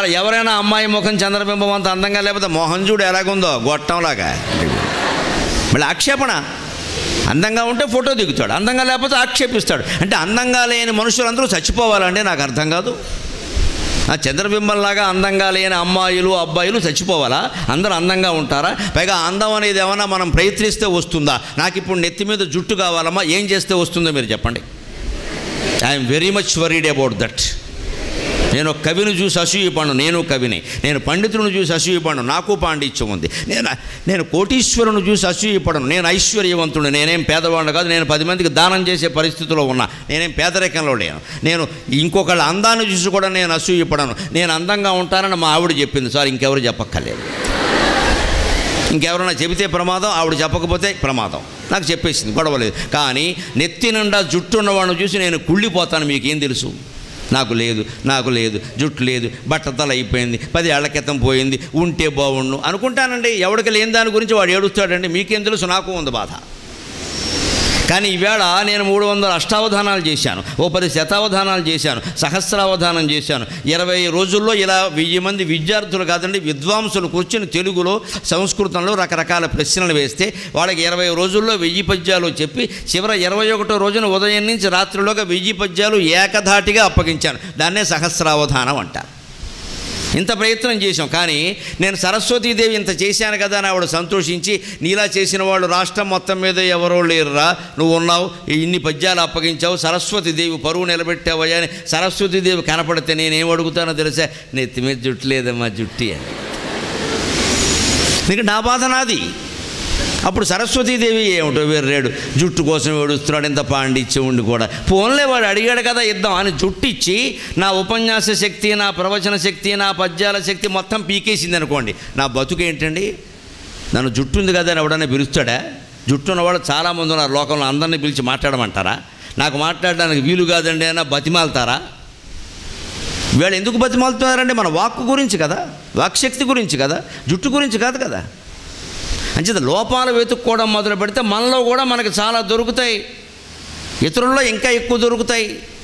ఇవాళ ఎవరైనా అమ్మాయి ముఖం చంద్రబింబం అంత అందంగా లేకపోతే మోహన్ చూడు ఎలాగుందో గొట్టంలాగా మళ్ళీ ఆక్షేపణ అందంగా ఉంటే ఫోటో దిగుతాడు అందంగా లేకపోతే ఆక్షేపిస్తాడు అంటే అందంగా లేని మనుషులందరూ చచ్చిపోవాలంటే నాకు అర్థం కాదు ఆ చంద్రబింబంలాగా అందంగా లేని అమ్మాయిలు అబ్బాయిలు చచ్చిపోవాలా అందరూ అందంగా ఉంటారా పైగా అందం అనేది ఏమన్నా మనం ప్రయత్నిస్తే వస్తుందా నాకు ఇప్పుడు నెత్తి మీద జుట్టు కావాలమ్మా ఏం చేస్తే వస్తుందో మీరు చెప్పండి I'm very much worried about that నేను ఒక కవిని చూసి అసూయపడను నేను కవిని నేను పండితులను చూసి అసూయపడను నాకు పాండిత్యం ఉంది నేను నేను కోటీశ్వరుని చూసి అసూయపడను నేను ఐశ్వర్యవంతుడు నేనేం పేదవాడిని కాదు నేను పది మందికి దానం చేసే పరిస్థితిలో ఉన్నా నేనేం పేదరికంలో లేను నేను ఇంకొకళ్ళ అందాన్ని చూసి కూడా నేను అసూయపడను నేను అందంగా ఉంటానని మా ఆవిడ చెప్పింది సార్ ఇంకెవరు చెప్పక్కర్లేదు ఇంకెవరైనా చెబితే ప్రమాదం ఆవిడ చెప్పకపోతే ప్రమాదం నాకు చెప్పేసింది గొడవలేదు కానీ నెత్తి నిండా జుట్టు ఉన్నవాడిని చూసి నేను కుళ్ళిపోతాను మీకేం తెలుసు నాకు లేదు నాకు లేదు జుట్టు లేదు బట్టతల అయిపోయింది పది ఏళ్ల క్రితం పోయింది ఉంటే బాగుండు అనుకుంటానండి ఎవరికి లేని దాని గురించి వాడు ఏడుస్తాడండి మీకేం తెలుసు నాకు ఉంది బాధ కానీ ఈవేళ నేను మూడు వందల అష్టావధానాలు చేశాను ఓ పది శతావధానాలు చేశాను సహస్రావధానం చేశాను ఇరవై రోజుల్లో ఇలా వెయ్యి మంది విద్యార్థులు కాదండి విద్వాంసులు కూర్చొని తెలుగులో సంస్కృతంలో రకరకాల ప్రశ్నలు వేస్తే వాళ్ళకి ఇరవై రోజుల్లో వెయ్యి పద్యాలు చెప్పి చివర ఇరవై ఒకటో రోజున ఉదయం నుంచి రాత్రిలోగా వెయ్యి పద్యాలు ఏకధాటిగా అప్పగించాను దాన్నే సహస్రావధానం అంటారు ఇంత ప్రయత్నం చేశాం కానీ నేను సరస్వతీదేవి ఇంత చేశాను కదా అని ఆవిడ సంతోషించి నీలా చేసిన వాళ్ళు రాష్ట్రం మొత్తం మీద ఎవరో లేరురా నువ్వు ఉన్నావు ఇన్ని పద్యాలు అప్పగించావు సరస్వతీదేవి పరువు నిలబెట్టావయ్యా అని సరస్వతీదేవి కనపడితే నేనేం అడుగుతానో తెలుసా నెత్తి మీద జుట్టు లేదమ్మా జుట్టి అని నీకు నా బాధ నాది అప్పుడు సరస్వతీదేవి ఏమిటో వేర్రేడు జుట్టు కోసం ఏడుస్తున్నాడు ఇంత పాండిత్యం ఉండి కూడా ఫోన్లే వాడు అడిగాడు కదా ఇద్దాం అని జుట్టు ఇచ్చి నా ఉపన్యాస శక్తి నా ప్రవచన శక్తి నా పద్యాల శక్తి మొత్తం పీకేసింది అనుకోండి నా బతుకు ఏంటండి నన్ను జుట్టు ఉంది కదా అని ఎవడన్నా పిలుస్తాడా జుట్టు ఉన్నవాళ్ళు చాలామంది ఉన్నారు లోకంలో అందరినీ పిలిచి మాట్లాడమంటారా నాకు మాట్లాడడానికి వీలు కాదండి అయినా బతిమాలుతారా వీళ్ళు ఎందుకు బతిమాలుతున్నారంటే మన వాక్కు గురించి కదా వాక్శక్తి గురించి కదా జుట్టు గురించి కాదు కదా అంచేత లోపాలు వెతుక్కోవడం మొదలు పెడితే మనలో కూడా మనకి చాలా దొరుకుతాయి ఇతరుల్లో ఇంకా ఎక్కువ దొరుకుతాయి